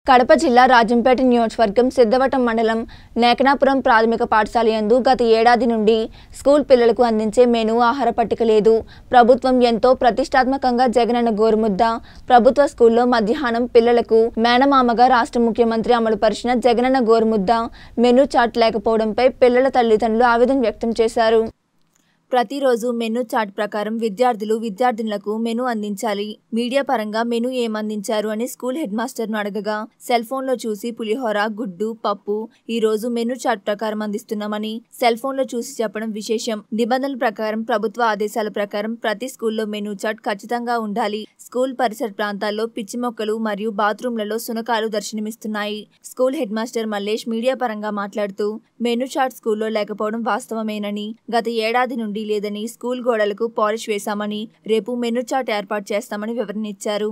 కడప జిల్లా రాజంపేట నియోజకవర్గం సిద్ధవటం మండలం నేకనాపురం ప్రాథమిక పాఠశాల యందు గత ఏడాది నుండి స్కూల్ పిల్లలకు అందించే మెనూ ఆహార పట్టిక లేదు ప్రభుత్వం ఎంతో ప్రతిష్టాత్మకంగా జగనన్న గోరుముద్ద ప్రభుత్వ స్కూల్లో మధ్యాహ్నం పిల్లలకు మేనమామగా రాష్ట్ర ముఖ్యమంత్రి అమలుపరిచిన జగనన్న గోరుముద్ద మెనూ చార్ట్ లేకపోవడంపై పిల్లల తల్లిదండ్రులు ఆవేదన వ్యక్తం చేశారు ప్రతిరోజు మెనూ చార్ట్ ప్రకారం విద్యార్థులు విద్యార్థినులకు మెనూ అందించాలి మీడియా పరంగా మెనూ ఏమందించారు అని స్కూల్ హెడ్ మాస్టర్ను అడగగా సెల్ ఫోన్లో చూసి పులిహోర గుడ్డు పప్పు ఈ రోజు మెనూ చార్ట్ ప్రకారం అందిస్తున్నామని సెల్ ఫోన్లో చూసి చెప్పడం విశేషం నిబంధనల ప్రకారం ప్రభుత్వ ఆదేశాల ప్రకారం ప్రతి స్కూల్లో మెనూ చార్ట్ ఖచ్చితంగా ఉండాలి స్కూల్ పరిసర ప్రాంతాల్లో పిచ్చి మొక్కలు మరియు బాత్రూంలలో సునకాలు దర్శనమిస్తున్నాయి school head master Mallesh media పరంగా మాట్లాడుతూ మెనూ చార్ట్ స్కూల్లో లేకపోవడం వాస్తవమేనని గత ఏడాది నుండి లేదని స్కూల్ గోడలకు పాలిష్ వేశామని రేపు మెనూ చార్ట్ ఏర్పాటు చేస్తామని వివరణ ఇచ్చారు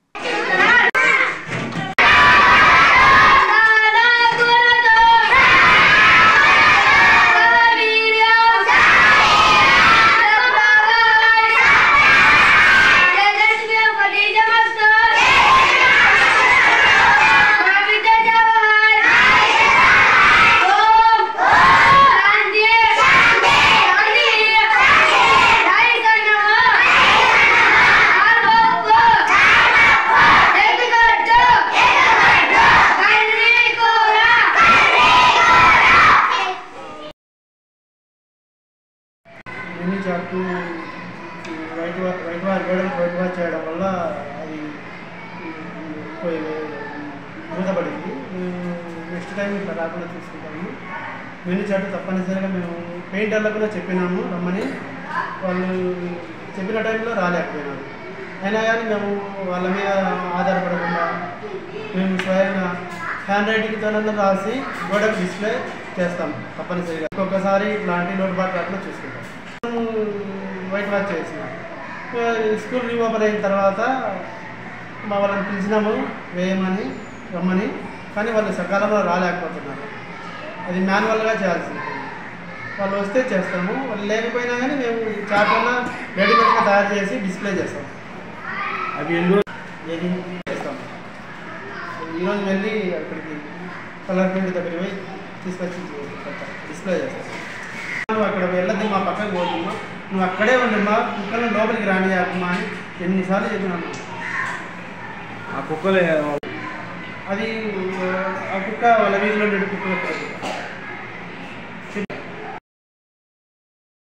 menu chart whitewash whitewash వేయడం వైట్ వార్ చేయడం వల్ల అది పోయి మూతపడింది నెక్స్ట్ టైం ఇట్లా రాకుండా చూసుకుంటాము మినీ చార్ట్ తప్పనిసరిగా మేము పెయింటర్లకు కూడా చెప్పినాము రమ్మని వాళ్ళు చెప్పిన టైంలో రాలేకపోయినారు అయినా కానీ మేము వాళ్ళ మీద ఆధారపడకుండా మేము స్వయంగా హ్యాండ్ రైటింగ్తో రాసి గోడకు డిస్ప్లే చేస్తాం తప్పనిసరిగా ఒక్కొక్కసారి ఇట్లాంటి లోటుబాటు రాకుండా చూసుకుంటాం వైట్ వాచ్ చేసినాం స్కూల్ రీఓపెన్ అయిన తర్వాత మా వాళ్ళని పిలిచినాము వేయమని రమ్మని కానీ వాళ్ళు సకాలంలో రాలేకపోతున్నారు అది మాన్యువల్గా చేయాల్సింది వాళ్ళు వస్తే చేస్తాము వాళ్ళు లేకపోయినా కానీ మేము చాట్ అన్న రెడీమేడ్గా తయారు చేసి డిస్ప్లే చేస్తాం అవి ఎన్నో ఏది చేస్తాం ఈరోజు వెళ్ళి అక్కడికి కలర్ ప్రింట్ దగ్గరికి పోయి తీసుకొచ్చి డిస్ప్లే చేస్తాం నువ్వు అక్కడ వెళ్ళద్దు మా పక్కకు పోతున్నా నువ్వు అక్కడే ఉండమ్మా ఇక్కడ లోపలికి రానియాకమ్మా అని ఎన్నిసార్లు చెప్పినాము ఆ కుక్కలే అది ఆ కుక్క వాళ్ళ వీధిలో నుండి కుక్క